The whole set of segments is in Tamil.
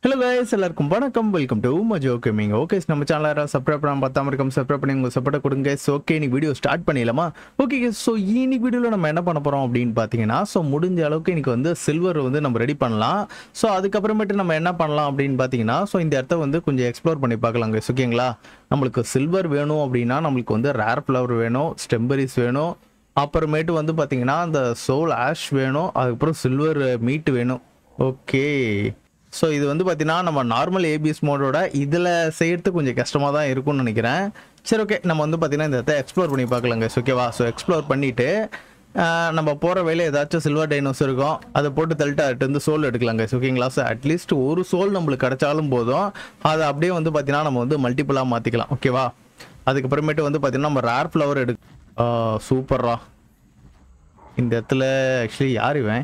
ஹலோ கைஸ் எல்லாருக்கும் வணக்கம் welcome to Majo gaming okay நம்ம சேனலை சப்ஸ்கிரைப் பண்ணாம பார்த்தாம இருக்கோம் சப்ஸ்கிரைப் பண்ணி உங்க சப்போர்ட் கொடுங்க ஸோ ஓகே இன்னைக்கு வீடியோ ஸ்டார்ட் பண்ணிடலாமா ஓகே ஸோ இன்னைக்கு வீடியோவில் நம்ம என்ன பண்ண போகிறோம் அப்படின்னு பார்த்தீங்கன்னா ஸோ முடிஞ்ச அளவுக்கு இன்னைக்கு வந்து சில்வர் வந்து நம்ம ரெடி பண்ணலாம் ஸோ அதுக்கப்புறமேட்டு நம்ம என்ன பண்ணலாம் அப்படின்னு பார்த்தீங்கன்னா ஸோ இந்த இடத்த வந்து கொஞ்சம் எக்ஸ்ப்ளோர் பண்ணி பார்க்கலாம் guys, ஓகேங்களா நம்மளுக்கு சில்வர் வேணும் அப்படின்னா நம்மளுக்கு வந்து ரேர் ஃப்ளவர் வேணும் ஸ்டெம்பரிஸ் வேணும் அப்புறமேட்டு வந்து பார்த்தீங்கன்னா அந்த சோல் ஆஷ் வேணும் அதுக்கப்புறம் சில்வர் மீட் வேணும் ஓகே ஸோ இது வந்து பார்த்தீங்கன்னா நம்ம நார்மல் ஏபிஎஸ் மோடோட இதில் செய்யறது கொஞ்சம் கஷ்டமாக தான் இருக்கும்னு நினைக்கிறேன் சரி ஓகே நம்ம வந்து பார்த்தீங்கன்னா இந்த இடத்த எக்ஸ்ப்ளோர் பண்ணி பார்க்கலாங்க ஓகேவா ஸோ எக்ஸ்ப்ளோர் பண்ணிவிட்டு நம்ம போகிற வேலை ஏதாச்சும் சில்வர் டைனோஸ் இருக்கும் அதை போட்டு தள்ளிட்டு அதுட்டு வந்து சோல் எடுக்கலாங்க ஓகேங்களா ஸோ அட்லீஸ்ட் ஒரு சோல் நம்மளுக்கு கிடைச்சாலும் போதும் அதை அப்படியே வந்து பார்த்தீங்கன்னா நம்ம வந்து மல்டிபிளாக மாற்றிக்கலாம் ஓகேவா அதுக்கப்புறமேட்டு வந்து பார்த்தீங்கன்னா நம்ம ரேர் ஃப்ளவர் எடு சூப்பர்ரா இந்த இடத்துல ஆக்சுவலி யார் இவன்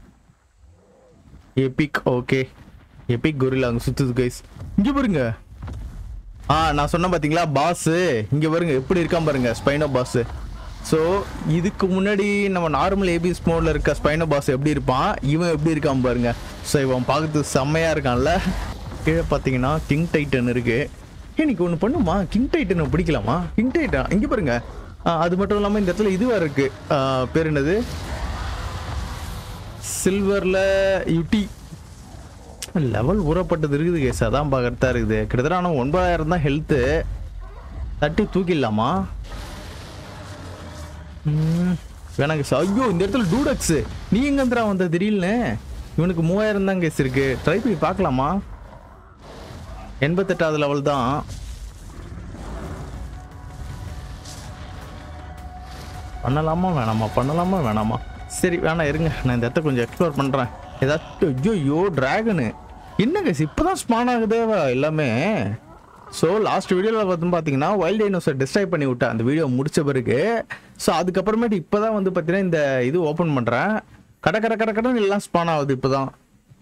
எபிக் ஓகே எபிக் கொரில்லா அங்கே சுத்துது கைஸ் இங்கே பாருங்க ஆ நான் சொன்னேன் பார்த்தீங்களா பாஸு இங்கே பாருங்க எப்படி இருக்கான் பாருங்க ஸ்பைனோ பாஸு ஸோ இதுக்கு முன்னாடி நம்ம நார்மல் ஏபிஎஸ் மோடில் இருக்க ஸ்பைனோ பாஸ் எப்படி இருப்பான் இவன் எப்படி இருக்கான் பாருங்க ஸோ இவன் பார்க்கறதுக்கு செம்மையாக இருக்கான்ல கீழே பார்த்தீங்கன்னா கிங் டைட்டன் இருக்கு இன்னைக்கு ஒன்று பண்ணுமா கிங் டைட்டனை பிடிக்கலாமா கிங் டைட்டன் இங்கே பாருங்க ஆ, அது மட்டும் இல்லாமல் இந்த இடத்துல இதுவாக இருக்கு ஆ, பேர் என்னது சில்வரில் யுட்டி லெவல் ஊறப்பட்டது இருக்குது கேஸ் அதான் பார்க்கறதா இருக்குது கிட்டத்தட்ட ஆனால் ஒன்பதாயிரம் தான் ஹெல்த்து தட்டி தூக்கிடலாமா ம், வேணாங்க சார் ஐயோ இந்த இடத்துல டூடக்ஸு நீ எங்கேந்திரா வந்த திடீர்னு இவனுக்கு மூவாயிரம் தான் கேஸ் இருக்கு ட்ரை பண்ணி பார்க்கலாமா எண்பத்தெட்டாவது லெவல் தான் பண்ணலாமா வேணாமா பண்ணலாமா வேணாமா சரி வேணாம் இருங்க நான் இந்த இடத்த கொஞ்சம் எக்ஸ்ப்ளோர் பண்ணுறேன் ஏதாச்சும் ஐயோ ஐயோ ட்ராகனு என்ன கேஸ் இப்போ தான் ஸ்பான் ஆகுதேவா எல்லாமே ஸோ லாஸ்ட் வீடியோவில் பார்த்து பார்த்தீங்கன்னா வைல்ட் டைனோஸை டிஸ்ட்ராய் பண்ணி விட்டேன் அந்த வீடியோ முடிச்ச பிறகு ஸோ அதுக்கப்புறமேட்டு இப்போ தான் வந்து பார்த்தீங்கன்னா இந்த இது ஓப்பன் பண்ணுறேன் கட கட கட கடன்னு எல்லாம் ஸ்பான் ஆகுது இப்போ தான்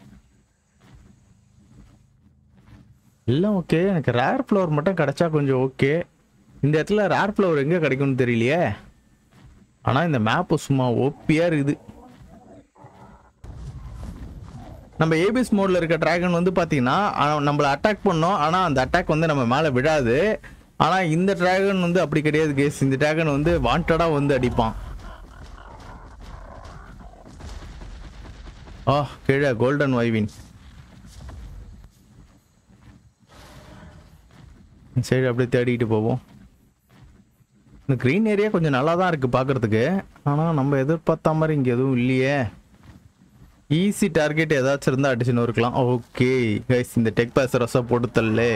எல்லாம் ஓகே எனக்கு ரேர் ஃப்ளவர் மட்டும் கிடைச்சா கொஞ்சம் ஓகே இந்த இடத்துல ரேர் ஃப்ளவர் எங்கே கிடைக்கும்னு தெரியலையே ஆனால் இந்த மேப்பு சும்மா ஓப்பியாக இருக்குது நம்ம ஏபிஎஸ் மோடில் இருக்க டிராகன் வந்து பார்த்தீங்கன்னா அவன் நம்மளை அட்டாக் பண்ணோம் ஆனால் அந்த அட்டாக் வந்து நம்ம மேலே விடாது ஆனால் இந்த டிராகன் வந்து அப்படி கிடையாது கேஸ் இந்த டிராகன் வந்து வாண்டடாக வந்து அடிப்பான் ஆ கீழே கோல்டன் வைவின் சரி அப்படியே தேடிக்கிட்டு போவோம் இந்த க்ரீன் ஏரியா கொஞ்சம் நல்லா தான் இருக்குது பார்க்குறதுக்கு ஆனால் நம்ம எதிர்பார்த்த மாதிரி இங்கே எதுவும் இல்லையே ஈஸி டார்கெட் ஏதாச்சும் இருந்தால் அடிச்சுன்னு இருக்கலாம் ஓகே கைஸ் இந்த டெக் பாஸ் ரசா போட்டு தள்ளு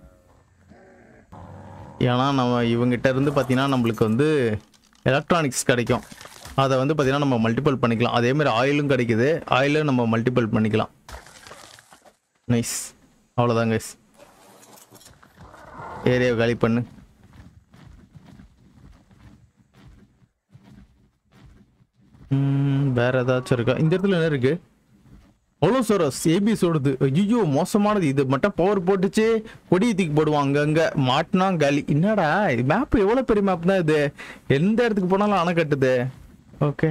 ஏன்னா நம்ம இவங்ககிட்ட இருந்து பார்த்தீங்கன்னா நம்மளுக்கு வந்து எலக்ட்ரானிக்ஸ் கிடைக்கும் அதை வந்து பார்த்தீங்கன்னா நம்ம மல்டிபிள் பண்ணிக்கலாம் அதே மாதிரி ஆயிலும் கிடைக்குது ஆயிலும் நம்ம மல்டிபிள் பண்ணிக்கலாம் நைஸ் அவ்வளோதான் கைஸ் ஏரியாவை காலி பண்ணு ம், வேற ஏதாச்சும் இருக்கா இந்த இடத்துல என்ன இருக்கு அவ்வளோ சோரஸ் ஏபிஎஸ் ஓடுது ஐயோ மோசமானது இது மட்டும் பவர் போட்டுச்சு கொடியை தூக்கி போடுவாங்க அங்க மாட்டினா காலி என்னடா மேப் எவ்வளோ பெரிய மேப் தான் இது எந்த இடத்துக்கு போனாலும் அணை கட்டுது ஓகே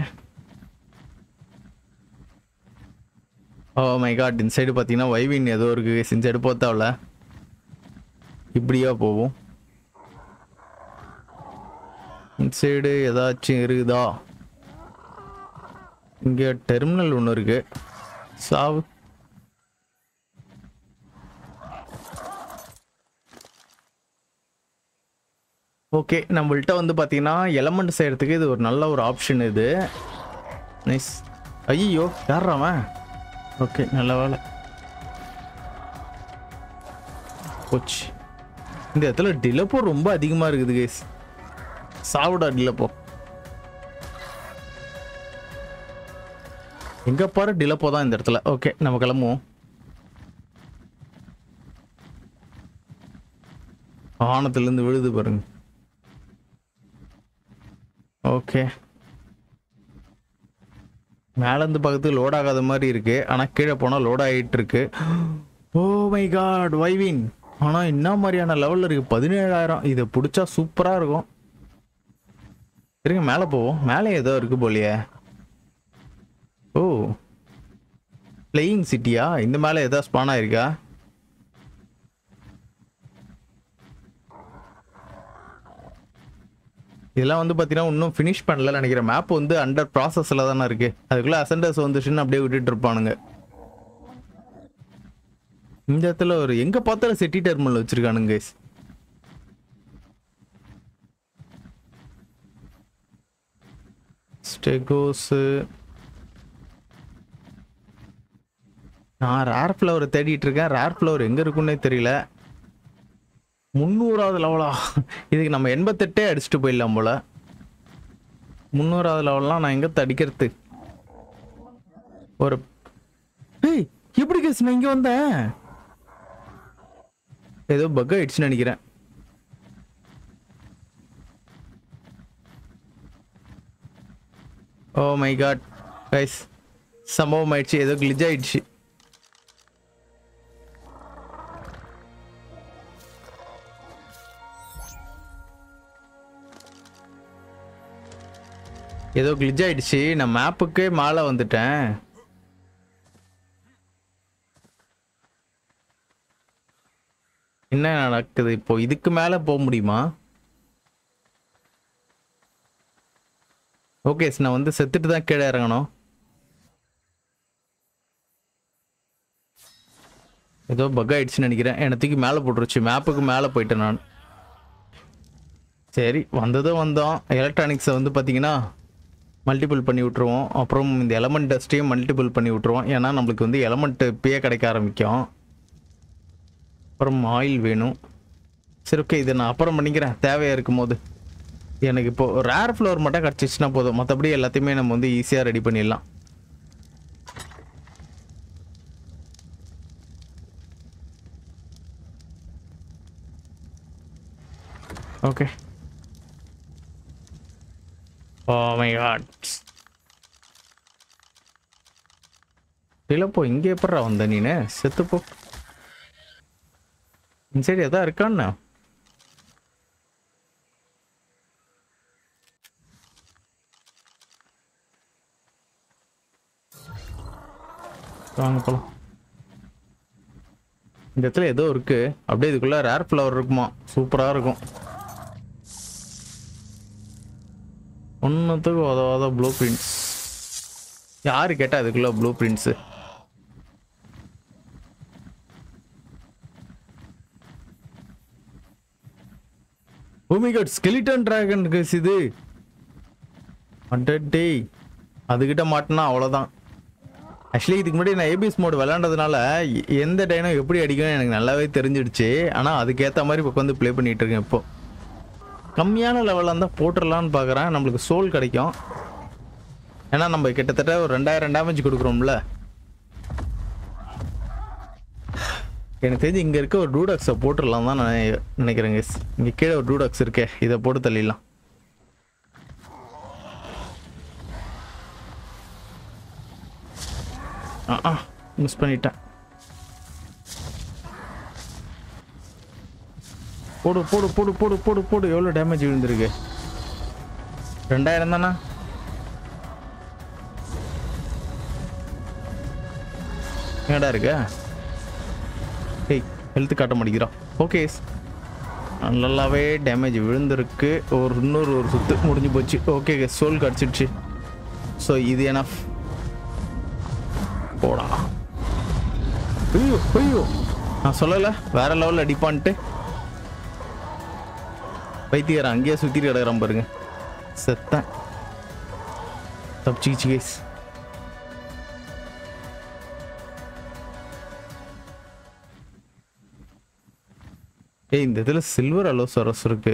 ஓ மை காட் இந்த சைடு பார்த்தீங்கன்னா வைவின் ஏதோ இருக்கு இந்த சைடு போத்தாவில் இப்படியா போவோம் இந்த சைடு ஏதாச்சும் இருக்குதா இங்க டெர்மினல் ஒன்று இருக்கு சாவு ஓகே நம்மள்ட்ட வந்து பார்த்தீங்கன்னா எலமெண்ட் செய்யறதுக்கு இது ஒரு நல்ல ஒரு ஆப்ஷன் இது நைஸ் ஐயோ யார் அவன் ஓகே நல்ல வேலை போச்சு இந்த இடத்துல டிலப்போ ரொம்ப அதிகமாக இருக்குது கேஸ் சாவுடா டிலப்போ எங்க பாரு டிலப்போ தான் இந்த இடத்துல ஓகே நம்ம கிளம்புவோம் வானத்திலிருந்து விழுது பாருங்க ஓகே மேல இருந்து பக்கத்துக்கு லோட் ஆகாத மாதிரி இருக்கு ஆனா கீழே போனா லோட் ஆகிட்டு இருக்கு ஓ மை காட் வைவின் ஆனா என்ன மாதிரியான லெவல்ல இருக்கு பதினேழாயிரம் இதை பிடிச்சா சூப்பரா இருக்கும் இருங்க மேலே போவோம் மேலே ஏதோ இருக்கு போலியே ஓ பிளேயிங் சிட்டியா இந்த மேலே ஏதாவது ஸ்பான் ஆயிருக்கா இதெல்லாம் வந்து பார்த்தீங்கன்னா இன்னும் ஃபினிஷ் பண்ணல நினைக்கிறேன் மேப் வந்து அண்டர் ப்ராசஸில் தானே இருக்கு அதுக்குள்ளே அசண்டர்ஸ் வந்துச்சுன்னு அப்படியே விட்டுட்டு இருப்பானுங்க இந்த இடத்துல ஒரு எங்க பார்த்தாலும் செட்டி டெர்மினல் வச்சிருக்கானுங்க guys. ஸ்டெகோஸு நான் ரேர் ஃப்ளவர் தேடிட்டு இருக்கேன் ரேர் ஃப்ளவர் எங்க இருக்குன்னே தெரியல முந்நூறாவது லெவலா இதுக்கு நம்ம எண்பத்தெட்டே அடிச்சுட்டு போயிடலாம் போல முந்நூறாவது லெவல்லாம் நான் எங்க தடிக்கிறது ஒரு ஏய் எப்படி கேஸ் நான் இங்க வந்தேன் ஏதோ பக் ஆயிடுச்சுன்னு நினைக்கிறேன் ஓ மை காட் கைஸ் சம்பவம் ஆயிடுச்சு ஏதோ கிளிஜ் ஆயிடுச்சு ஏதோ கிளிஜ் ஆயிடுச்சு நான் மேப்புக்கே மேலே வந்துட்டேன் என்ன நடக்குது இப்போ இதுக்கு மேலே போக முடியுமா ஓகே நான் வந்து செத்துட்டு தான் கீழே இறங்கணும் ஏதோ பக் ஆயிடுச்சுன்னு நினைக்கிறேன் என்னை தூக்கி மேலே போட்டுருச்சு மேப்புக்கு மேலே போயிட்டேன் நான் சரி வந்ததும் வந்தோம் எலக்ட்ரானிக்ஸை வந்து பார்த்தீங்கன்னா மல்டிபிள் பண்ணி விட்ருவோம் அப்புறம் இந்த எலமெண்ட் டஸ்ட்டையும் மல்டிபிள் பண்ணி விட்ருவோம் ஏன்னா நம்மளுக்கு வந்து எலமெண்ட் இப்பயே கிடைக்க ஆரம்பிக்கும் அப்புறம் ஆயில் வேணும் சரி ஓகே இதை நான் அப்புறம் பண்ணிக்கிறேன் தேவையாக இருக்கும் போது எனக்கு இப்போ ரேர் ஃப்ளவர் மட்டும் கிடச்சிச்சுன்னா போதும் மற்றபடி எல்லாத்தையுமே நம்ம வந்து ஈஸியாக ரெடி பண்ணிடலாம் ஓகே ஓ மை காட் இல்லைப்போ இங்கே எப்பட்றா வந்த நீனு செத்துப்போ இந்த சைடு எதா இருக்கான்னு வாங்க போலாம் இந்த இடத்துல ஏதோ இருக்கு அப்படியே இதுக்குள்ள ரேர் ஃப்ளவர் இருக்குமா சூப்பரா இருக்கும் ஒன்றுத்துக்கு உதவாத ப்ளூ பிரிண்ட்ஸ் யாரு கேட்டா அதுக்குள்ள blue prints oh my god skeleton dragon இது அடடே அதுகிட்ட மாட்டினா அவ்வளோதான் ஆக்சுவலி இதுக்கு முன்னாடி நான் ஏபிஎஸ் மோடு விளாண்டதுனால எ- எந்த டைனும் எப்படி அடிக்கணும் எனக்கு நல்லாவே தெரிஞ்சிடுச்சு ஆனால் அதுக்கேற்ற மாதிரி இப்போ வந்து ப்ளே பண்ணிட்டு இருக்கேன் இப்போ கம்மியான லெவலில் இருந்தால் போட்டுடலான்னு பார்க்குறேன் நம்மளுக்கு சோல் கிடைக்கும் ஏன்னா நம்ம கிட்டத்தட்ட ஒரு ரெண்டாயிரம் டேமேஜ் கொடுக்குறோம்ல எனக்கு தெரிஞ்சு இங்கே இருக்க ஒரு டூடாக்ஸை போட்டுடலாம் தான் நான் நினைக்கிறேங்க இங்கே கீழே ஒரு டூடாக்ஸ் இருக்கே இதை போட்டு தள்ளிடலாம் ஆ மிஸ் பண்ணிட்டேன் போடு போடு போடு போடு போடு போடு எவ்வளோ டேமேஜ் விழுந்திருக்கு ரெண்டாயிரம் தானா என்னடா இருக்க ஏய் ஹெல்த் காட்ட மாட்டேங்கிறான் ஓகே நல்லாவே டேமேஜ் விழுந்திருக்கு ஒரு இன்னொரு ஒரு சுத்து முடிஞ்சு போச்சு ஓகே சோல் கிடச்சிடுச்சு ஸோ இது எனஃப் போடா ஐயோ ஐயோ நான் சொல்லலை வேற லெவலில் அடிப்பான்ட்டு வைத்தியர் அங்கேயே சுற்றிட்டு கிடக்குறான் பாருங்க செத்தேன் தப்பிச்சிக்கிச்சு கேஸ் ஏய் இந்த இதில் சில்வர் அலோசரஸ் இருக்கு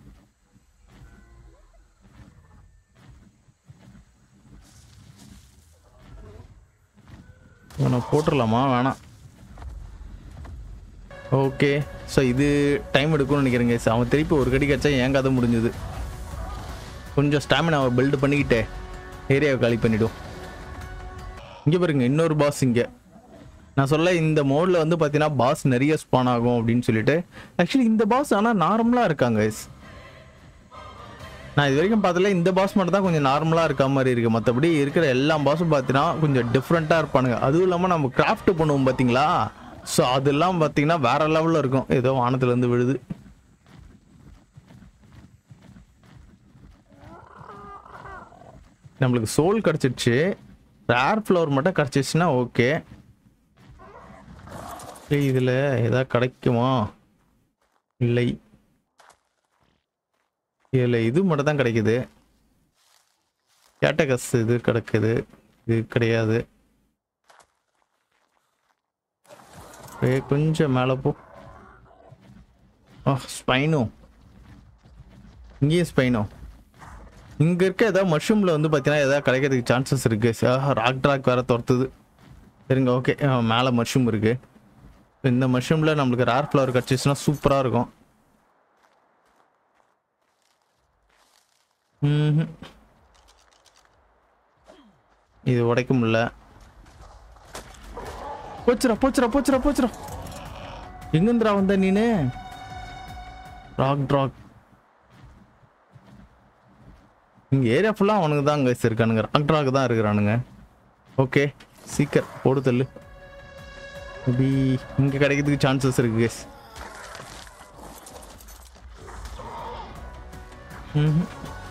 இவனை போட்டுடலாமா வேணாம் ஓகே ஸோ இது டைம் எடுக்கும்னு நினைக்கிறேங்க guys. அவன் திருப்பி ஒரு கடி கடிச்சா என் கதை முடிஞ்சது கொஞ்சம் ஸ்டாமினாவை பில்டு பண்ணிக்கிட்டே ஏரியாவை காலி பண்ணிடும் இங்கே பாருங்க இன்னொரு பாஸ் இங்கே நான் சொல்ல இந்த மோடில் வந்து பார்த்தீங்கன்னா பாஸ் நிறைய ஸ்பான் ஆகும் அப்படின்னு சொல்லிட்டு ஆக்சுவலி இந்த பாஸ் ஆனால் நார்மலாக இருக்காங்க guys. நான் இது வரைக்கும் பார்த்தல இந்த பாஸ் மட்டும் தான் கொஞ்சம் நார்மலாக இருக்க மாதிரி இருக்கு மற்றபடி இருக்கிற எல்லா பாஸும் பார்த்தீங்கன்னா கொஞ்சம் டிஃப்ரெண்ட்டாக இருப்பானுங்க அதுவும் இல்லாமல் நம்ம கிராஃப்ட் பண்ணுவோம் பார்த்தீங்களா ஸோ அதெல்லாம் பார்த்தீங்கன்னா வேற லெவலில் இருக்கும் ஏதோ வானத்துலேருந்து விழுது நம்மளுக்கு சோல் கிடச்சிடுச்சு ரேர் ஃப்ளவர் மட்டும் கிடச்சிச்சுன்னா ஓகே இதில் எதாவது கிடைக்குமா இல்லை இதில் இது மட்டும் தான் கிடைக்குது கேட்டகஸ் இது கிடைக்குது இது கிடையாது ஏய், கொஞ்சம் மேலே போ ஆ ஸ்பைனோ இங்கேயும் ஸ்பைனோ இங்கே இருக்க ஏதாவது மஷ்ரூமில் வந்து பார்த்தீங்கன்னா ஏதாவது கிடைக்கிறதுக்கு சான்சஸ் இருக்குது ராக் ட்ராக் வேற துரத்துது சரிங்க ஓகே மேலே மஷ்ரூம் இருக்குது இந்த மஷ்ரூமில் நம்மளுக்கு ரேர் ஃப்ளவர் கிடச்சிச்சுன்னா சூப்பராக இருக்கும் ம்ஹும். இது உடைக்க முடியல போச்சுடா போச்சுடா போச்சுடா போச்சுடா எங்கந்திரா வந்த நீனு ராக் ட்ராக் இங்க ஏரியா ஃபுல்லா அவனுக்கு தான் அங்க இருக்கானுங்க ராக் ட்ராக் தான் இருக்கிறானுங்க ஓகே சீக்கிரம் போடு தள்ளு மேபி இங்க கிடைக்கிறதுக்கு சான்சஸ் இருக்கு guys. ம்ஹும்.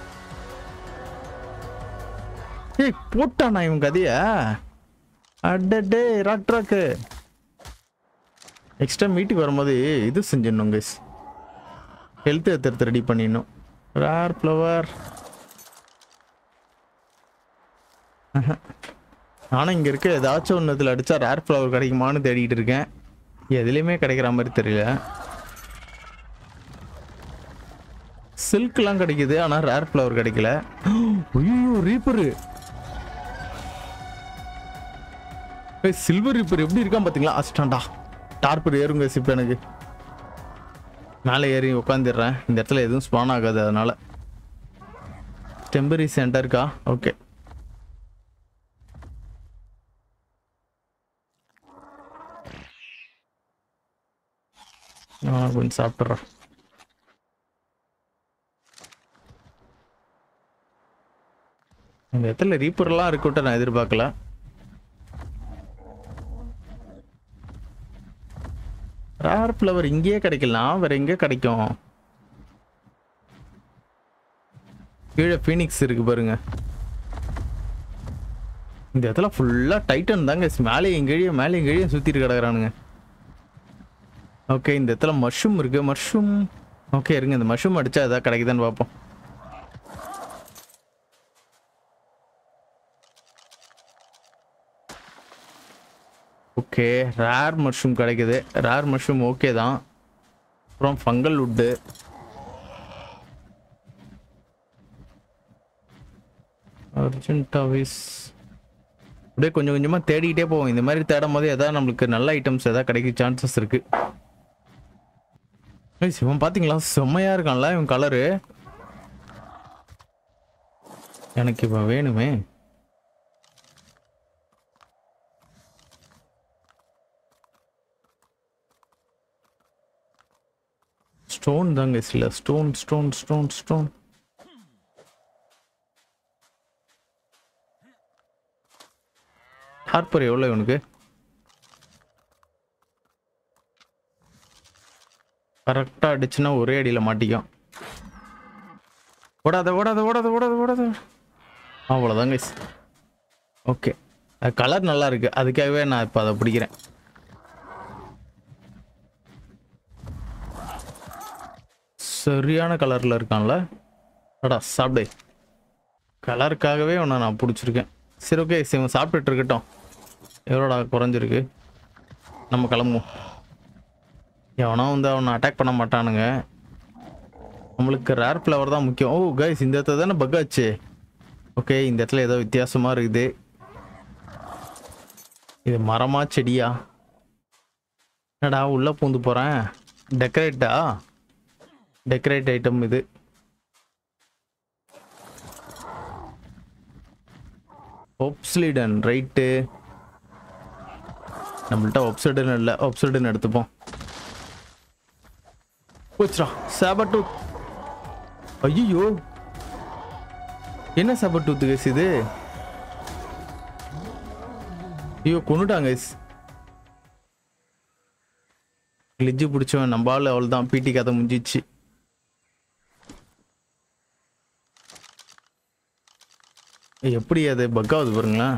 ஏய் போட்டானா இவன் கதைய அடடே ராக் ட்ராக்கு நெக்ஸ்ட் டைம் வீட்டுக்கு வரும்போது இது செஞ்சிடணும் கைஸ் ஹெல்த் எடுத்து ரெடி பண்ணிடணும் ரேர் ஃப்ளவர் நானும் இங்கே இருக்க ஏதாச்சும் ஒன்றுத்தில் அடித்தா ரேர் ஃப்ளவர் கிடைக்குமான்னு தேடிட்டு இருக்கேன் எதுலேயுமே கிடைக்கிற மாதிரி தெரியல சில்க்லாம் கிடைக்குது ஆனால் ரேர் ஃப்ளவர் கிடைக்கல ஐயோ ரீப்பரு சில்வர் ரீப்பர் எப்படி இருக்கான் பார்த்தீங்களா அஸ்டாண்டா டார்பர் ஏறுங்க சிப் எனக்கு மேலே ஏறி உட்காந்துடுறேன் இந்த இடத்துல எதுவும் ஸ்பான் ஆகாது அதனால டெம்பரரி சென்டருக்கா ஓகே நான் கொஞ்சம் சாப்பிட்றேன் இந்த இடத்துல ரீப்பர்லாம் இருக்கட்டும் நான் எதிர்பார்க்கல ரேர் ஃப்ளவர் இங்கேயே கிடைக்கலாம் வேற எங்கே கிடைக்கும் கீழே ஃபீனிக்ஸ் இருக்கு பாருங்க இந்த இடத்துல ஃபுல்லாக டைட்டன் தாங்க மேலே எங்கேயும் மேலே எங்கேயும் சுற்றிட்டு கிடக்குறானுங்க ஓகே இந்த இடத்துல மஷ்ரூம் இருக்கு மஷ்ரூம் ஓகே இருங்க இந்த மஷ்ரூம் அடிச்சா எதாவது கிடைக்குதான்னு பார்ப்போம் ஓகே ரேர் மஷ்ரூம் கிடைக்குது ரேர் மஷ்ரூம் ஓகே தான் அப்புறம் ஃபங்கல் உட்டு அர்ஜென்டாவிஸ் அப்படியே கொஞ்சம் கொஞ்சமாக தேடிக்கிட்டே போவோம் இந்த மாதிரி தேடும் போது எதாவது நம்மளுக்கு நல்ல ஐட்டம்ஸ் எதாவது கிடைக்க சான்சஸ் இருக்கு ஏய், சிவன் பார்த்தீங்களா செம்மையா இருக்கான்ல இவன் கலரு எனக்கு இப்போ வேணுமே ஸ்டோன் தாங்க சில stone stone stone stone harbour எவ்வளோ இவனுக்கு கரெக்டாக அடிச்சுன்னா ஒரே அடியில் மாட்டிக்கும் ஓடாத ஓடாத ஓடாத ஓடாத ஓடாத அவ்வளோதாங்க ஓகே கலர் நல்லா இருக்கு அதுக்காகவே நான் இப்போ அதை பிடிக்கிறேன் சரியான கலரில் இருக்கான்ல அடா சாப்பிடு கலருக்காகவே உன்னை நான் பிடிச்சிருக்கேன் சரி ஓகே சரி இவன் சாப்பிட்டுட்டு இருக்கட்டும் எவ்வளோடா குறைஞ்சிருக்கு நம்ம கிளம்புவோம் எவனோ வந்து அவனை அட்டாக் பண்ண மாட்டானுங்க நம்மளுக்கு ரேர் ஃப்ளவர் தான் முக்கியம் ஓ கைஸ் இந்த இடத்துல தானே பக் ஆச்சு ஓகே இந்த இடத்துல ஏதோ வித்தியாசமாக இருக்குது இது மரமா செடியா என்னடா உள்ளே பூந்து போகிறேன் டெக்கரேட்டா டெக்கரேட் ஐட்டம் இது ஒப்ஸ்லிடன் ரைட்டு நம்மள்ட்ட ஒப்சைடன் இல்லை ஒப்சைடன் எடுத்துப்போம் போச்சுடா சாபட்டூத் ஐயோ என்ன சாபட்டூத்து கேஸ் இது ஐயோ கொண்டுட்டாங்க guys. கிளிஜ்ஜு பிடிச்சவன் நம்ம ஆள் அவள் தான் பிடி கதை முடிஞ்சிச்சு எப்படி அது பக் ஆகுது பாருங்களேன்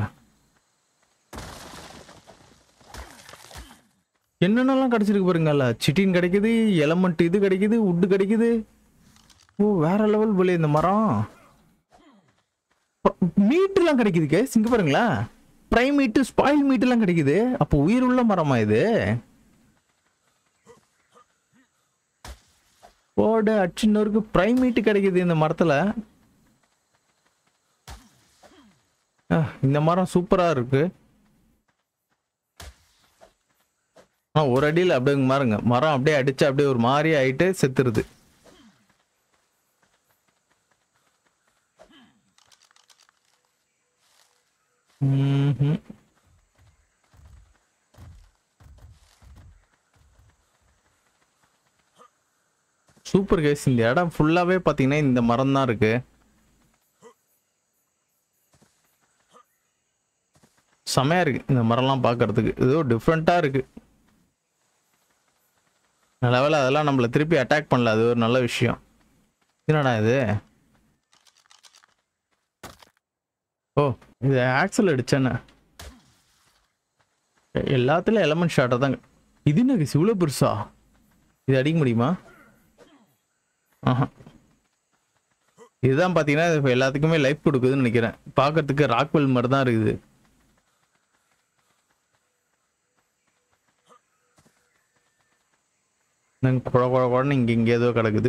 என்னென்னலாம் கிடைச்சிருக்கு பாருங்கல்ல சிட்டின் கிடைக்குது எலமெண்ட் இது கிடைக்குது உட்டு கிடைக்குது ஓ வேற லெவல் போல இந்த மரம் மீட்டுலாம் கிடைக்குது கேஸ் இங்க பாருங்களேன் ப்ரைம் மீட்டு ஸ்பாயில் மீட்டுலாம் கிடைக்குது அப்போ உயிர் உள்ள மரமா இது போட அச்சின்னோருக்கு ப்ரைம் மீட்டு கிடைக்குது இந்த மரத்துல அஹ், இந்த மரம் சூப்பரா இருக்கு ஆ ஒரு அடியில் அப்படியே மாறுங்க மரம் அப்படியே அடிச்சு அப்படியே ஒரு மாதிரி ஆயிட்டு செத்துருது ம்ஹும். சூப்பர் கேஸ் இந்த இடம் ஃபுல்லாவே பாத்தீங்கன்னா இந்த மரம் தான் இருக்கு செமையா இருக்கு இந்த மரம்லாம் பார்க்கிறதுக்கு ஏதோ டிஃப்ரெண்ட்டாக இருக்கு நல்ல வேளை அதெல்லாம் நம்மள திருப்பி அட்டாக் பண்ணல அது ஒரு நல்ல விஷயம் என்னடா இது ஓ இது ஆக்சல் அடிச்சேன்னு எல்லாத்துலயும் எலமெண்ட் ஷார்ட்டாக தாங்க இது என்ன கேஸ் இவ்வளோ பெருசா இது அடிக்க முடியுமா ஆஹா இதுதான் பார்த்தீங்கன்னா இது இப்ப எல்லாத்துக்குமே லைஃப் கொடுக்குதுன்னு நினைக்கிறேன் பார்க்கறதுக்கு ராக்வெல் மாதிரி தான் இருக்குது நாங்கள் குழ குழ குழன்னு இங்கே இங்கே ஏதோ கிடக்குது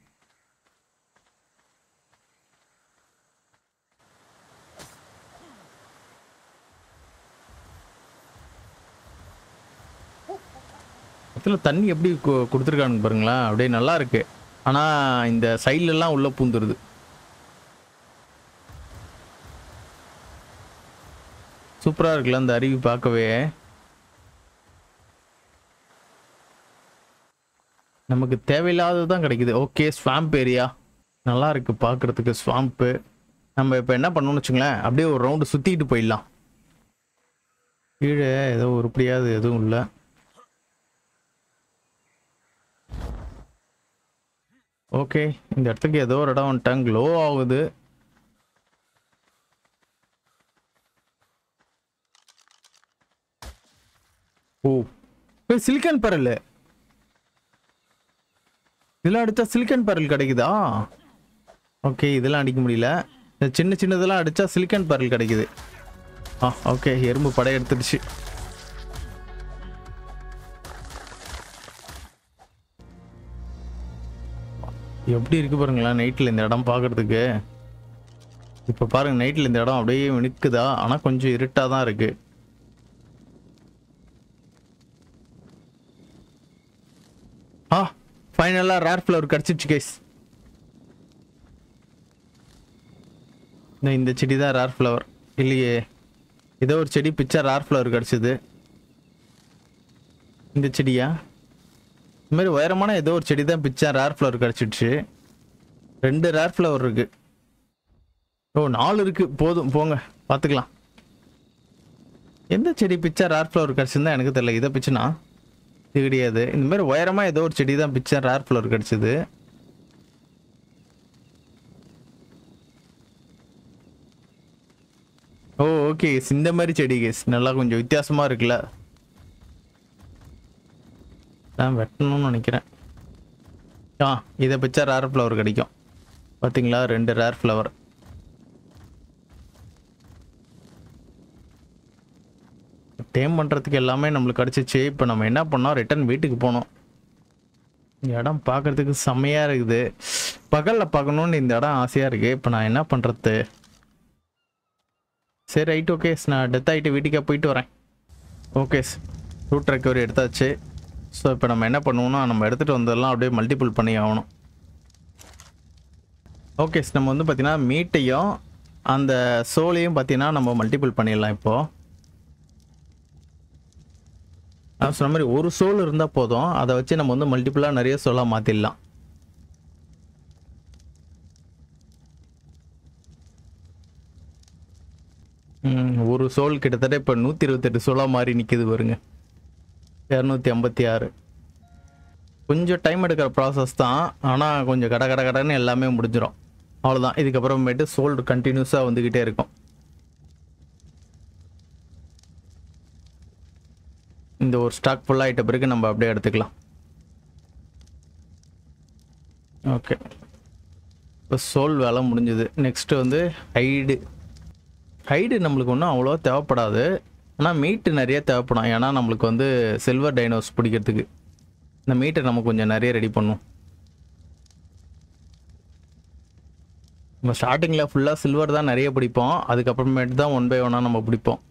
இதில் தண்ணி எப்படி கு- கொடுத்துருக்கானுங்க பாருங்களேன் அப்படியே நல்லா இருக்கு ஆனால் இந்த சைடுல எல்லாம் உள்ள பூந்துருது சூப்பராக இருக்குல்ல அந்த அருவி பார்க்கவே நமக்கு தேவையில்லாதது தான் கிடைக்குது ஓகே ஸ்வாம்ப் ஏரியா நல்லா இருக்கு பார்க்கறதுக்கு ஸ்வாம்ப்பு நம்ம இப்போ என்ன பண்ணணும்னு வச்சுங்களேன் அப்படியே ஒரு ரவுண்டு சுற்றிட்டு போயிடலாம் கீழே ஏதோ உருப்படியாது எதுவும் இல்லை ஓகே இந்த இடத்துக்கு ஏதோ ஒரு இடம் வந்துட்டாங்க க்ளோ ஆகுது ஓ சிலிக்கான் பரல் இதெல்லாம் அடிச்சா சிலிக்கான் பரல் கிடைக்குதா ஓகே இதெல்லாம் அடிக்க முடியல இந்த சின்ன சின்னதெல்லாம் அடிச்சா சிலிக்கான் பரல் கிடைக்குது ஆ ஓகே எறும்பு படை எடுத்துடுச்சு எப்படி இருக்கு பாருங்களேன் நைட்டில் இந்த இடம் பார்க்கறதுக்கு இப்போ பாருங்க நைட்டில் இந்த இடம் அப்படியே மினுக்குதா ஆனால் கொஞ்சம் இருட்டாக தான் இருக்கு ஆ ஃபைனலாக ரேர் ஃப்ளவர் கிடச்சிச்சு கேஸ் இந்த இந்த செடி தான் ரேர் ஃப்ளவர் இல்லையே ஏதோ ஒரு செடி பிச்சா ரேர் ஃப்ளவர் கிடச்சிது இந்த செடியா இந்த மாதிரி உயரமான ஏதோ ஒரு செடி தான் பிச்சா ரேர் ஃப்ளவர் கிடச்சிடுச்சு ரெண்டு ரேர் ஃப்ளவர் இருக்கு ஓ நாலு இருக்கு போதும் போங்க பார்த்துக்கலாம் எந்த செடி பிச்சா ரேர் ஃப்ளவர் கிடச்சிருந்தா எனக்கு தெரியல இதை பிச்சுனா இது கிடையாது இந்த மாதிரி உயரமா ஏதோ ஒரு செடி தான் பிச்சா ரேர் ஃப்ளவர் கிடச்சிது ஓ ஓகே இந்த மாதிரி செடி கேஸ் நல்லா கொஞ்சம் வித்தியாசமா இருக்குல்ல நான் வெட்டணும்னு நினைக்கிறேன் ஆ இதை பிச்சா ரேர் ஃப்ளவர் கிடைக்கும் பார்த்தீங்களா ரெண்டு ரேர் ஃப்ளவர் டேம் பண்ணுறதுக்கு எல்லாமே நம்மளுக்கு கிடச்சிச்சு இப்போ நம்ம என்ன பண்ணோம் ரிட்டர்ன் வீட்டுக்கு போனோம் இந்த இடம் பார்க்கறதுக்கு செம்மையாக இருக்குது பகலில் பார்க்கணுன்னு இந்த இடம் ஆசையாக இருக்குது இப்போ நான் என்ன பண்ணுறது சரி ரைட் ஓகே நான் டெத் ஆகிட்டு வீட்டுக்கே போயிட்டு வரேன் ஓகே ரூட் ரெக்கவரி எடுத்தாச்சு ஸோ இப்போ நம்ம என்ன பண்ணுவோம்னா நம்ம எடுத்துகிட்டு வந்ததெல்லாம் அப்படியே மல்டிபிள் பண்ணி ஆகணும் ஓகே நம்ம வந்து பார்த்தீங்கன்னா மீட்டையும் அந்த சோலையும் பார்த்தீங்கன்னா நம்ம மல்டிபிள் பண்ணிடலாம் இப்போது நான் சொன்ன மாதிரி ஒரு சோல் இருந்தால் போதும் அதை வச்சு நம்ம வந்து மல்டிபிளாக நிறைய சோலாக மாற்றிடலாம் ம், ஒரு சோல் கிட்டத்தட்ட இப்போ நூற்றி இருபத்தெட்டு சோலாக மாறி நிற்கிது பாருங்க இரநூத்தி ஐம்பத்தி ஆறு கொஞ்சம் டைம் எடுக்கிற ப்ராசஸ் தான் ஆனால் கொஞ்சம் கட கட கடன்னு எல்லாமே முடிஞ்சிடும் அவ்வளோதான் இதுக்கப்புறமேட்டு சோல் கண்டினியூஸாக வந்துக்கிட்டே இருக்கும் இந்த ஒரு ஸ்டாக் ஃபுல்லாக ஆகிட்ட பிறகு நம்ம அப்படியே எடுத்துக்கலாம் ஓகே இப்போ சோல் வேலை முடிஞ்சது நெக்ஸ்ட் வந்து ஹைடு ஹைடு நம்மளுக்கு ஒன்றும் அவ்வளோ தேவைப்படாது ஆனால் மீட்டு நிறைய தேவைப்படும் ஏன்னா நம்மளுக்கு வந்து சில்வர் டைனோஸ் பிடிக்கிறதுக்கு இந்த மீட்டை நம்ம கொஞ்சம் நிறைய ரெடி பண்ணும் நம்ம ஸ்டார்டிங்கில் ஃபுல்லாக சில்வர் தான் நிறைய பிடிப்போம் அதுக்கப்புறமேட்டு தான் ஒன் பை ஒன்னாக நம்ம பிடிப்போம்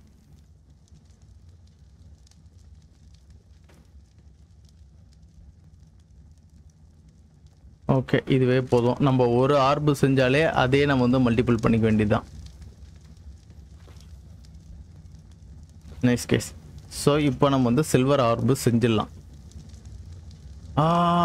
ஓகே இதுவே போதும் நம்ம ஒரு ஆர்பு செஞ்சாலே அதே நம்ம வந்து மல்டிபிள் பண்ணிக்க வேண்டியதுதான் நைஸ் கேஸ் ஸோ இப்போ நம்ம வந்து சில்வர் ஆர்பு செஞ்சிடலாம் ஆ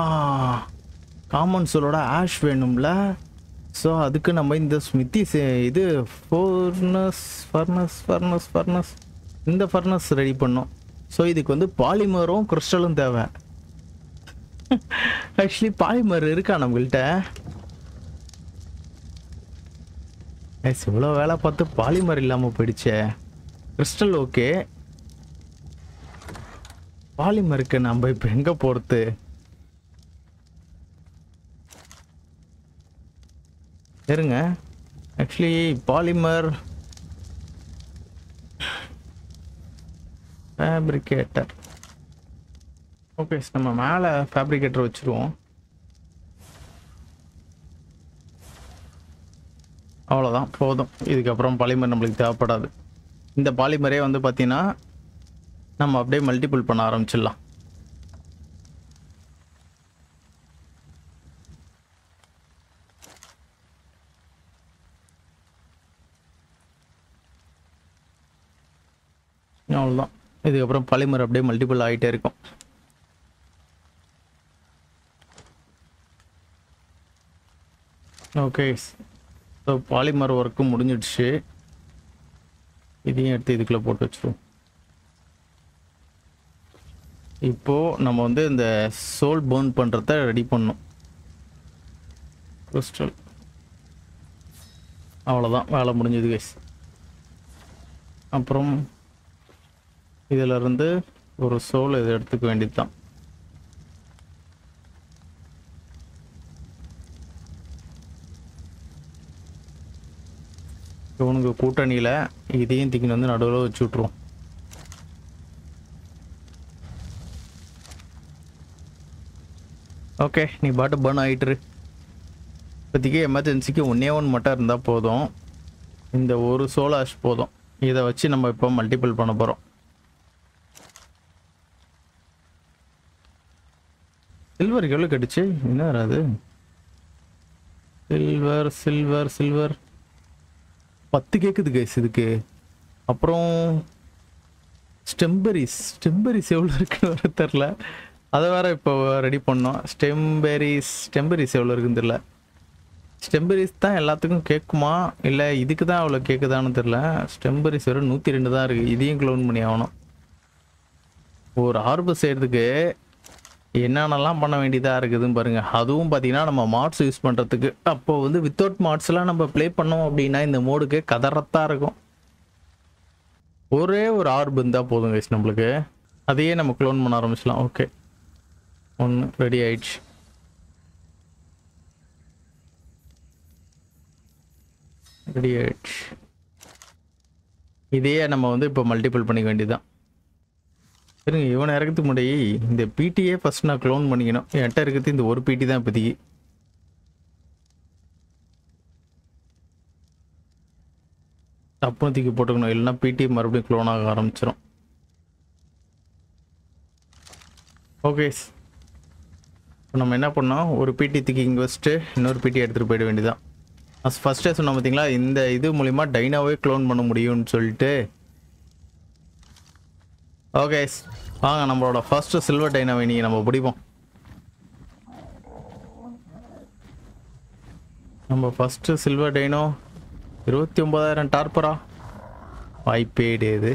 காமன் சோலோட ஆஷ் வேணும்ல ஸோ அதுக்கு நம்ம இந்த ஸ்மித்தி சே- இது ஃபோர்னஸ் ஃபர்னஸ் ஃபர்னஸ் ஃபர்னஸ் இந்த ஃபர்னஸ் ரெடி பண்ணோம் ஸோ இதுக்கு வந்து பாலிமரும் கிறிஸ்டலும் தேவை ஆக்சுவலி பாலிமர் இருக்கா நம்மள்கிட்ட எஸ் இவ்வளோ வேலை பார்த்து பாலிமர் இல்லாமல் போயிடுச்சே கிறிஸ்டல் ஓகே பாலிமருக்கு நம்ம இப்போ எங்கே போகிறது இருங்க ஆக்சுவலி பாலிமர் ஃபேப்ரிகேட்டர் ஓகே நம்ம மேலே ஃபேப்ரிகேட்டர் வச்சுருவோம் அவ்வளோதான் போதும் இதுக்கப்புறம் பாலிமர் நம்மளுக்கு தேவைப்படாது இந்த பாலிமரே வந்து பார்த்தீங்கன்னா நம்ம அப்படியே மல்டிபிள் பண்ண ஆரம்பிச்சிடலாம் அவ்வளோதான் இதுக்கப்புறம் பாலிமர் அப்படியே மல்டிபிள் ஆகிட்டே இருக்கும் ஓகே ஸோ பாலிமர் ஒர்க்கும் முடிஞ்சிடுச்சு இதையும் எடுத்து இதுக்குள்ளே போட்டு வச்சிருவோம் இப்போ நம்ம வந்து இந்த சோல் பர்ன் பண்ணுறத ரெடி பண்ணோம் கிறிஸ்டல் அவ்வளோதான் வேலை முடிஞ்சது கைஸ் அப்புறம் இதுல இருந்து ஒரு சோல் இதை எடுத்துக்க வேண்டியது தான் இவனுக்கு கூட்டணியில் இதையும் தூக்கின்னு வந்து நடுவில் வச்சு விட்ருவோம் ஓகே நீ பாட்டு பர்ன் ஆகிட்டுரு இப்போதைக்கு எமர்ஜென்சிக்கு ஒன்றே ஒன்று மட்டும் இருந்தால் போதும் இந்த ஒரு சோலாஷ் போதும் இதை வச்சு நம்ம இப்போ மல்டிபிள் பண்ண போகிறோம் சில்வருக்கு எவ்வளோ கட்டுச்சு என்ன வராது சில்வர் சில்வர் சில்வர் பத்து கேட்குது கைஸ் இதுக்கு அப்புறம் ஸ்டெம்பெரிஸ் ஸ்டெம்பெரிஸ் எவ்வளோ இருக்குன்னு வர தெரில அதை வேற இப்போ ரெடி பண்ணோம் ஸ்டெம்பெரிஸ் ஸ்டெம்பெரிஸ் எவ்வளோ இருக்குன்னு தெரில ஸ்டெம்பெரிஸ் தான் எல்லாத்துக்கும் கேட்குமா இல்லை இதுக்கு தான் அவ்வளோ கேட்குதான்னு தெரில ஸ்டெம்பெரிஸ் வெறும் நூற்றி ரெண்டு தான் இருக்குது இதையும் க்ளோன் பண்ணி ஆகணும் ஒரு ஆர்பு செய்கிறதுக்கு என்னென்னலாம் பண்ண வேண்டியதாக இருக்குதுன்னு பாருங்க அதுவும் பார்த்தீங்கன்னா நம்ம மாட்ஸ் யூஸ் பண்ணுறதுக்கு அப்போ வந்து வித்தவுட் மாட்ஸ்லாம் நம்ம ப்ளே பண்ணோம் அப்படின்னா இந்த மோடுக்கு கதறத்தான் இருக்கும் ஒரே ஒரு ஆர்பு இருந்தால் போதும் கைஸ் நம்மளுக்கு அதையே நம்ம க்ளோன் பண்ண ஆரம்பிச்சலாம் ஓகே ஒன்று ரெடி ஆயிடுச்சு ரெடி ஆயிடுச்சு இதையே நம்ம வந்து இப்போ மல்டிபிள் பண்ணிக்க வேண்டியதுதான் இருங்க இவனை இறக்கிறதுக்கு முன்னாடி இந்த பிடியே ஃபர்ஸ்ட் நான் க்ளோன் பண்ணிக்கணும் என்கிட்ட இருக்கிறது இந்த ஒரு பிடி தான் இப்போதைக்கு தப்புன்னு தூக்கி போட்டுக்கணும் இல்லைன்னா பிடி மறுபடியும் க்ளோன் ஆக ஆரம்பிச்சிடும் ஓகே இப்போ நம்ம என்ன பண்ணோம் ஒரு பிடி தூக்கி இங்கே வச்சுட்டு இன்னொரு பிடி எடுத்துகிட்டு போயிட வேண்டியதான் ஃபஸ்ட்டே சொன்னோம் பார்த்தீங்களா இந்த இது மூலிமா டைனாவே க்ளோன் பண்ண முடியும்னு சொல்லிட்டு ஓகே வாங்க நம்மளோட ஃபர்ஸ்ட் சில்வர் டைனாவை நீ நம்ம பிடிப்போம் நம்ம ஃபர்ஸ்ட் சில்வர் டைனோ இருபத்தி ஒன்பதாயிரம் டார்பரா வாய்ப்பே கிடையாது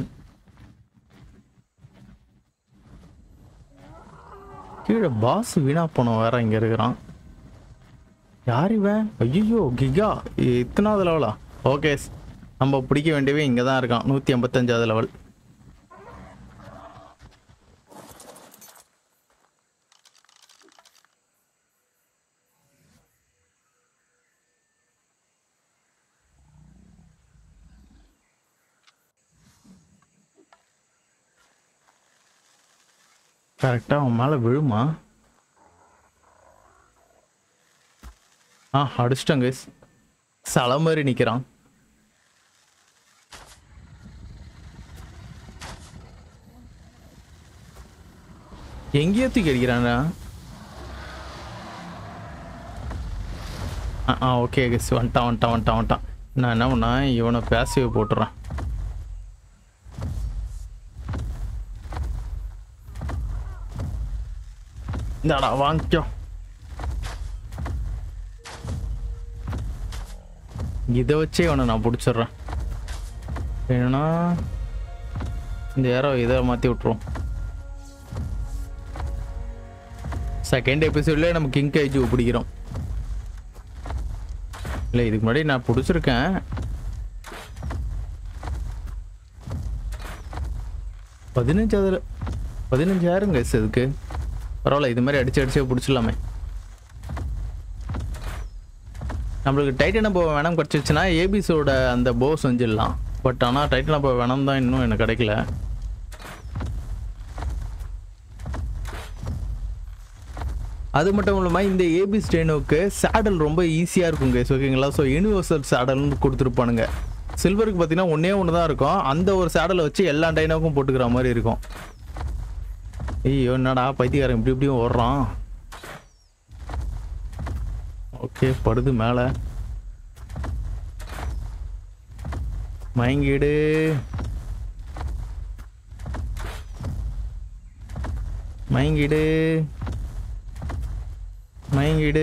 கீழே பாஸ் வீணா போனோம் வேற இங்க இருக்கிறான் யார் இவன் ஐயோ கிகா இத்தனாவது லெவலா ஓகே நம்ம பிடிக்க வேண்டியவே இங்கே தான் இருக்கான் நூற்றி ஐம்பத்தஞ்சாவது லெவல் கரெக்டாக அவன் மேலே விழுமா ஆ அடிச்சிட்டாங்க guys. சலை மாதிரி நிற்கிறான் எங்கேயோ தூக்கி அடிக்கிறானா ஆ ஆ ஓகே கெஸ் வந்துட்டான் வந்துட்டான் வந்துட்டான் வந்துட்டான் நான் என்ன பண்ணா இவனை பேசிவ் போட்டுறேன் இந்தாடா வாங்கிக்கோ இதை வச்சே இவனை நான் பிடிச்சிடுறேன் வேணும்னா இந்த ஏரோ இதை மாற்றி விட்ருவோம் செகண்ட் எபிசோட்லேயே நம்ம கிங் கைஜு பிடிக்கிறோம் இல்லை இதுக்கு முன்னாடி நான் பிடிச்சிருக்கேன் பதினஞ்சாவது பதினஞ்சாயிரம் கைஸ் அதுக்கு பரவாயில்ல இது மாதிரி அடிச்சு அடிச்சே பிடிச்சிடலாமே நம்மளுக்கு டைட்டன் அப்போ வேணாம் கிடச்சிருச்சுன்னா ஏபிஸோட அந்த போ செஞ்சிடலாம் பட் ஆனால் டைட்டன் அப்போ வேணாம் தான் இன்னும் எனக்கு கிடைக்கல அது மட்டும் இல்லாமல் இந்த ஏபி ஸ்டேனோக்கு சேடல் ரொம்ப ஈஸியாக இருக்கும் கைஸ் ஓகேங்களா ஸோ யூனிவர்சல் சேடல்னு கொடுத்துருப்பானுங்க சில்வருக்கு பார்த்தீங்கன்னா ஒன்றே ஒன்று தான் இருக்கும் அந்த ஒரு சேடலை வச்சு எல்லா டைனோக்கும் போட்டுக்கிற மாதிரி இருக்கும் ஐயோ என்னடா பைத்தியக்காரன் இப்படி இப்படியும் ஓடுறான் ஓகே படுது மேலே மயங்கிடு மயங்கிடு மயங்கிடு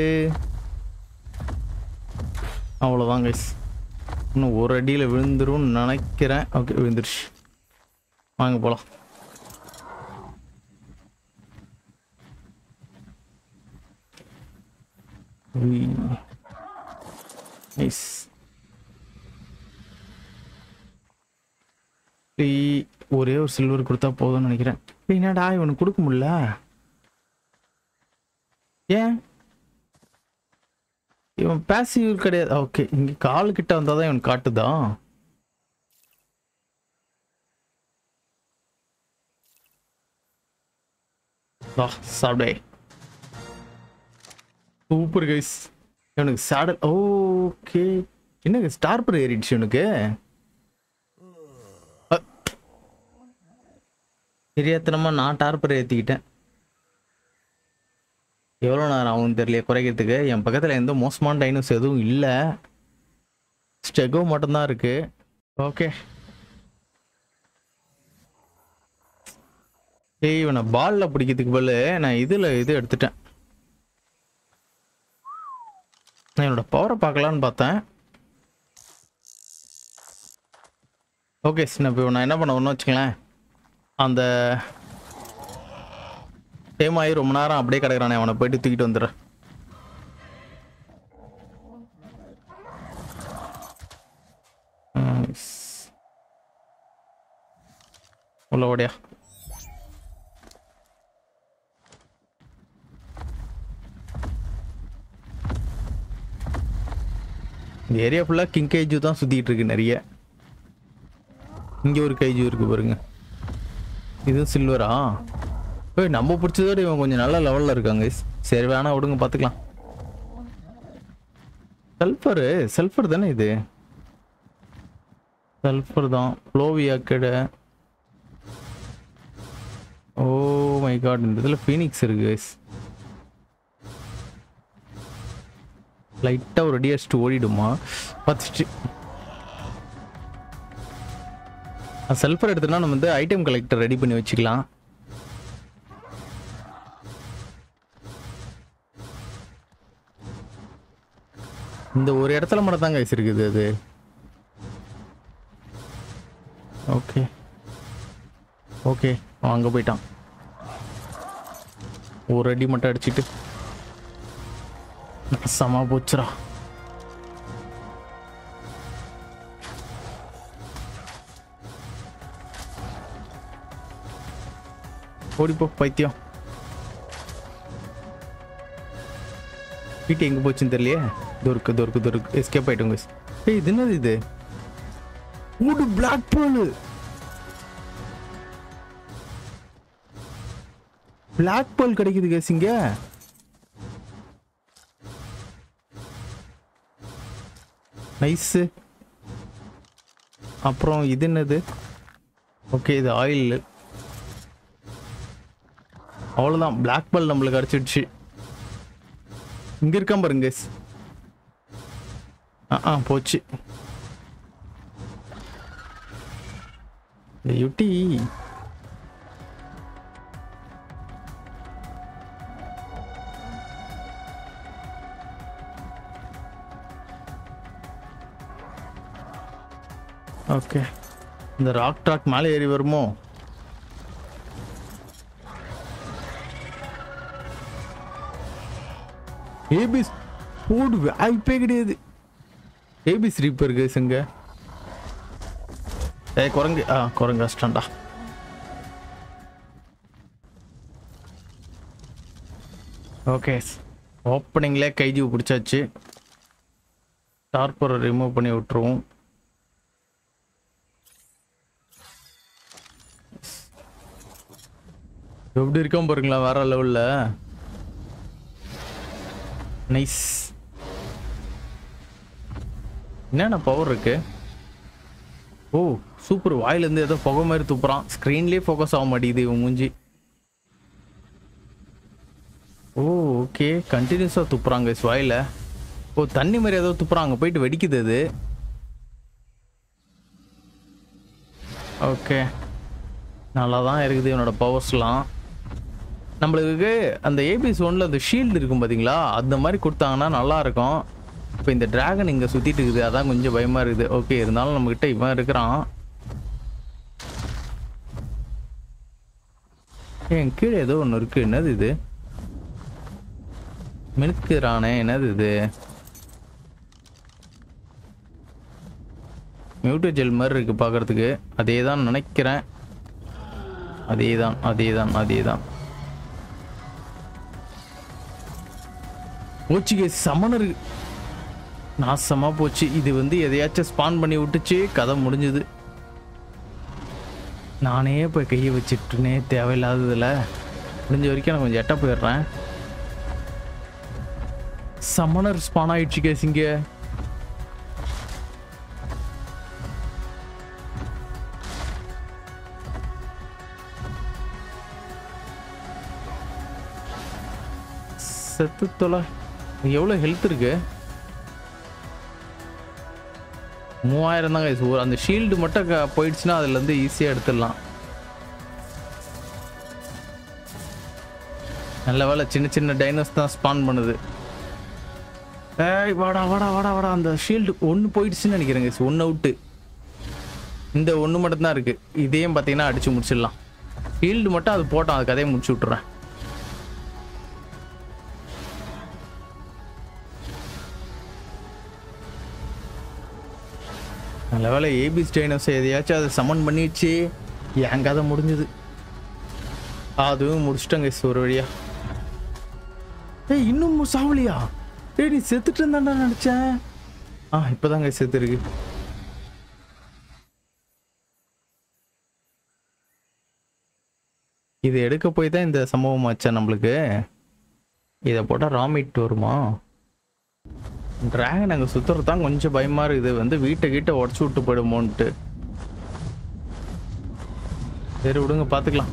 அவ்வளோதான் கைஸ் இன்னும் ஒரு அடியில் விழுந்துரும்னு நினைக்கிறேன் ஓகே விழுந்துருச்சு வாங்க போகலாம் நைஸ் ஒரே ஒரு சில்வர் கொடுத்தா போதும்னு நினைக்கிறேன் டேய், என்னடா இவனுக்கு கொடுக்க முடியல ஏன் இவன் பேசிவ் கிடையாது ஓகே இங்க கால் கிட்ட வந்தாதான் இவன் காட்டுதா வா சாப்பிடே சூப்பர் கைஸ் இவனுக்கு சேடல் ஓகே என்ன ஸ்டார்பர் ஏறிடுச்சு இவனுக்கு அ. தெரியாத்தனமா நான் டார்பர் ஏற்றிக்கிட்டேன் எவ்வளோ நேரம் ஆகும் தெரியல குறைக்கிறதுக்கு என் பக்கத்தில் எந்த மோசமான டைனோஸ் எதுவும் இல்லை ஸ்டெகோ மட்டும்தான் இருக்கு ஓகே ஏய் இவனை பால்ல பிடிக்கிறதுக்கு பதிலு நான் இதில் இது எடுத்துட்டேன் நான் என்னோட பவரை பார்க்கலான்னு பார்த்தேன் ஓகே சின்ன இப்போ நான் என்ன பண்ண ஒன்று வச்சுங்களேன் அந்த டைம் ஆகி ரொம்ப நேரம் அப்படியே கிடக்குறானே அவனை போயிட்டு தூக்கிட்டு வந்துடுறேன் Nice. உள்ள ஓடியா இந்த ஏரியா ஃபுல்லாக கிங் கைஜு தான் சுற்றிட்டு இருக்கு நிறைய இங்கே ஒரு கைஜு இருக்கு பாருங்க இது சில்வரா ஏய் நம்ம பிடிச்சதோட இவன் கொஞ்சம் நல்ல லெவலில் இருக்காங்க சரி வேணா விடுங்க பார்த்துக்கலாம் சல்ஃபரு சல்ஃபர் தானே இது சல்ஃபர் தான் ஃப்ளோவியா கடை ஓ மை காட் இந்த இதில் ஃபீனிக்ஸ் இருக்கு guys. லைட்டாக ஒரு அடி அடிச்சுட்டு ஓடிடுமா பார்த்துச்சு சல்ஃபர் எடுத்தோம்னா நம்ம வந்து ஐட்டம் கலெக்டர் ரெடி பண்ணி வச்சுக்கலாம் இந்த ஒரு இடத்துல மட்டும் தான் கைஸ் இருக்குது அது ஓகே ஓகே அங்கே போயிட்டான் ஒரு அடி மட்டும் அடிச்சிட்டு சமா போச்சுடா ஓடிப்போ பைத்தியம் வீட்டு எங்க போச்சுன்னு தெரியலையே துருக்கு துருக்கு துருக்கு எஸ்கேப் ஆயிட்டோங்க ஏய் இது என்னது இது ஊடு பிளாக் பேர்லு பிளாக் பால் கிடைக்குது கேஸ் இங்க நைஸு அப்புறம் இது என்னது ஓகே இது ஆயில் அவ்வளோதான் பிளாக் பால் நம்மளுக்கு அடிச்சிடுச்சு இங்கே இருக்கான் பாருங்க guys. ஆ ஆ போச்சு இந்த யுட்டி ஓகே இந்த ராக் ட்ராக் மேலே ஏறி வருமோ ஏபிஸ் போடு வாய்ப்பே கிடையாது ஏபிஸ் ரீப்பர் கேஸுங்க ஏ குரங்கு ஆ குரங்கு கஷ்டம்டா ஓகே ஓப்பனிங்லே கைஜி பிடிச்சாச்சு டார்பரை ரிமூவ் பண்ணி விட்டுருவோம் எப்படி இருக்கோம் பாருங்களா வேற லெவல்ல நைஸ் என்னென்ன பவர் இருக்கு ஓ சூப்பர் வாயிலேருந்து ஏதோ புகை மாதிரி துப்புறான் ஸ்க்ரீன்லேயே ஃபோக்கஸ் ஆக மாட்டேங்குது இவன் மூஞ்சி ஓ ஓகே கண்டினியூஸாக துப்புறாங்க இஸ் வாயில ஓ தண்ணி மாதிரி ஏதோ துப்புறாங்க போயிட்டு வெடிக்குது அது ஓகே நல்லா தான் இருக்குது இவனோட பவர்ஸ்லாம் நம்மளுக்கு அந்த ஏபிஎஸ் ஒன்ல அந்த ஷீல்டு இருக்கும் பார்த்தீங்களா அந்த மாதிரி கொடுத்தாங்கன்னா நல்லா இருக்கும் இப்போ இந்த டிராகன் இங்கே சுற்றிட்டு இருக்குது அதான் கொஞ்சம் பயமாக இருக்குது ஓகே இருந்தாலும் நம்மக்கிட்ட இவன் இருக்கிறான் ஏன் கீழே ஏதோ ஒன்று இருக்கு என்னது இது மினுக்குறானே என்னது இது மியூட்டோ ஜெல் மாதிரி இருக்கு பார்க்கறதுக்கு அதே தான் நினைக்கிறேன் அதே தான் அதே தான் அதே தான் போச்சுக்கே சமணர் நாசமா போச்சு இது வந்து எதையாச்சும் ஸ்பான் பண்ணி விட்டுச்சு கதை முடிஞ்சுது நானே போய் கையை வச்சுட்டுனே தேவையில்லாததுல முடிஞ்ச வரைக்கும் நான் கொஞ்சம் எட்ட போயிடுறேன் சமணர் ஸ்பான் ஆயிடுச்சு கேஸ் இங்க செத்து தொலை எவ்வளோ ஹெல்த் இருக்கு மூவாயிரம் தான் guys. ஒரு அந்த ஷீல்டு மட்டும் க- போயிடுச்சுன்னா அதுலேருந்து ஈஸியாக எடுத்துடலாம் நல்ல வேலை சின்ன சின்ன டைனோஸ் தான் ஸ்பான் பண்ணுது ஏய் வாடா வாடா வாடா வாடா அந்த ஷீல்டு ஒன்று போயிடுச்சுன்னு நினைக்கிறேங்க ஒன்று அவுட்டு இந்த ஒன்று மட்டும் தான் இருக்கு இதையும் பார்த்தீங்கன்னா அடிச்சு முடிச்சிடலாம் ஷீல்டு மட்டும் அது போட்டோம் அது கதையை முடிச்சு விட்டுறேன் நல்ல வேலை ஏபி ஸ்டெயினஸ் எதையாச்சும் அதை சமன் பண்ணிடுச்சு என் கதை முடிஞ்சுது அதுவும் முடிச்சிட்டங்க ஒரு வழியா ஏய் இன்னும் மு- சாவலியா ஏய் நீ செத்துட்டு இருந்தாண்டா நினைச்சேன் ஆ இப்போதாங்க செத்து இருக்கு இது எடுக்க போய் தான் இந்த சம்பவம் ஆச்சா நம்மளுக்கு இதை போட்டால் ராமிட் வருமா டிராகன் அங்கே சுத்துறது தான் கொஞ்சம் பயமா இருக்குது வந்து வீட்டை கீட்ட உடச்சு விட்டு போயிடுமோன்ட்டு சரி விடுங்க பார்த்துக்கலாம்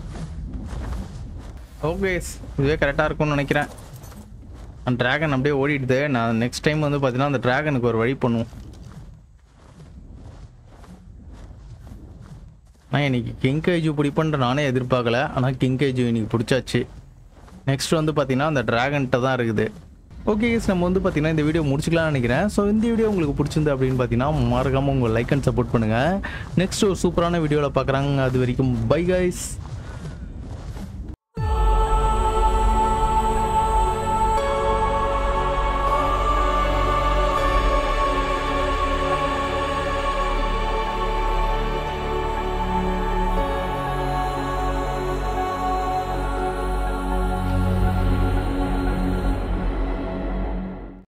ஓகே இதுவே கரெக்டாக இருக்கும்னு நினைக்கிறேன் அந்த டிராகன் அப்படியே ஓடிடுது நான் நெக்ஸ்ட் டைம் வந்து பார்த்தீங்கன்னா அந்த டிராகனுக்கு ஒரு வழி பண்ணுவோம் நான் இன்னைக்கு கிங் கைஜு பிடிப்பன்ற நானே எதிர்பார்க்கல ஆனால் கிங் கைஜு இன்னைக்கு பிடிச்சாச்சு நெக்ஸ்ட் வந்து பார்த்தீங்கன்னா அந்த டிராகன்கிட்ட தான் இருக்குது ஓகே guys, நம்ம வந்து பார்த்தீங்கன்னா இந்த வீடியோ முடிச்சுக்கலாம்னு நினைக்கிறேன் ஸோ இந்த வீடியோ உங்களுக்கு பிடிச்சிருந்து அப்படின்னு பார்த்தீங்கன்னா மறக்காமல் உங்கள் லைக் அண்ட் சப்போர்ட் பண்ணுங்கள் நெக்ஸ்ட் ஒரு சூப்பரான வீடியோவில் பார்க்குறாங்க அது வரைக்கும் பை கைஸ்